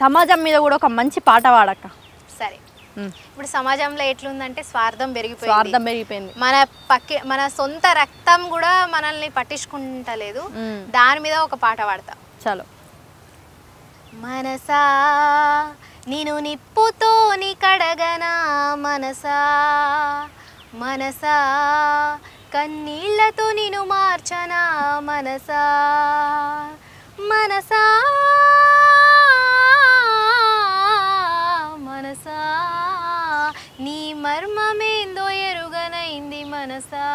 సమాజం మీద కూడా ఒక మంచి పాట పాడక్క సరే ఉమ్. ఇప్పుడు సమాజంలో ఎట్లుందంటే స్వార్థం పెరిగిపోయింది స్వార్థం పెరిగిపోయింది మన పక్కి మన సొంత రక్తం కూడా మనల్ని పట్టించుకుంటలేదు ఉమ్. దాని మీద ఒక పాట పాడతా చలో మనసా నేను నిప్పుతోని కడగనా మనసా మనసా కన్నీళ్లతో నిన్ను మార్చనా మనసా మనసా మనసా నీ మర్మమేందో ఎరుగనైంది మనసా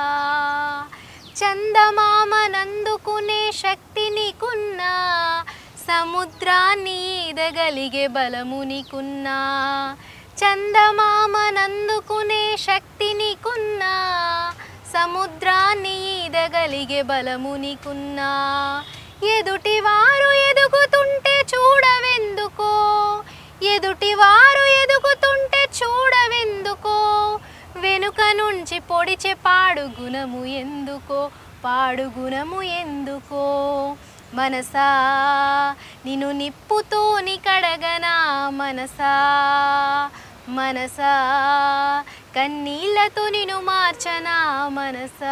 చందమామ నందుకునే శక్తి నీకున్నా సముద్రాన్ని ఈదగలిగే బలము నీకున్నా చందమామ నందుకునే శక్తి నీకున్నా సముద్రాన్ని ఈదగలిగే బలము నీకున్నా ఎదుటివారు ఎదుగుతుంటే చూడవెందుకో ఎదుటివారు ఎదుగుతుంటే చూడవెందుకో వెనుక నుంచి పొడిచే పాడు గుణము ఎందుకో పాడు గుణము ఎందుకో మనసా నిన్ను నిప్పుతోని కడగనా మనసా మనసా కన్నీళ్లతో నిన్ను మార్చనా మనసా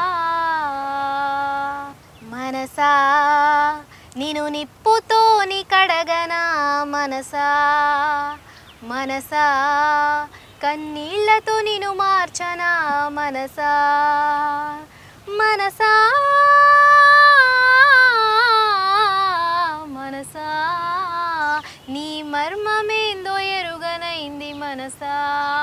మనసా నిన్ను నిప్పుతోని కడగనా మనసా మనసా కన్నీళ్లతో నిన్ను మార్చనా మనసా మనసా మనసా నీ మర్మమేందో ఎరుగనైంది మనసా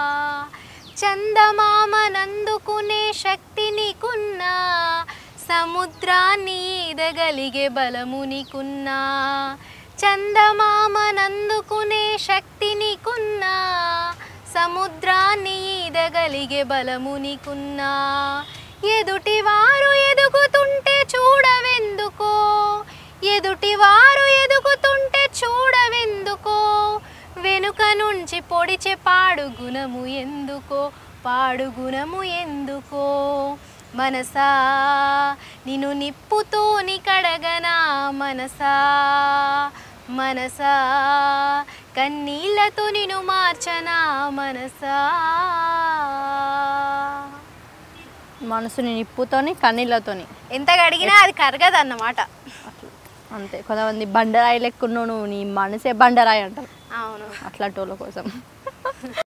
చందమామ నందుకునే శక్తి నీకున్నా సముద్రాన్ని ఈదగలిగే బలము నీకున్నా చందమామ నందుకునే శక్తి నీకున్నా సముద్రాన్ని ఈదగలిగే బలము నీకున్నా ఎదుటివారు ఎదుగుతుంటే చూడవెందుకో ఎదుటివారు ఎదుగుతుంటే చూడవెందుకో వెనుక నుంచి పొడిచే పాడు గుణము ఎందుకో పాడు గుణము ఎందుకో మనసా నిన్ను నిప్పుతోని కడగనా మనసా మనసా కన్నీళ్లతో నిన్ను మార్చనా మనసా మనసుని నిప్పుతోని కన్నీళ్ళతోని ఎంత కడిగినా అది కరగదన్నమాట అట్లా అంతే కొంతమంది బండరాయి లెక్కున్నావు నువ్వు నీ మనసే బండరాయి అంటారు అవును అట్లాంటి వాళ్ళ కోసం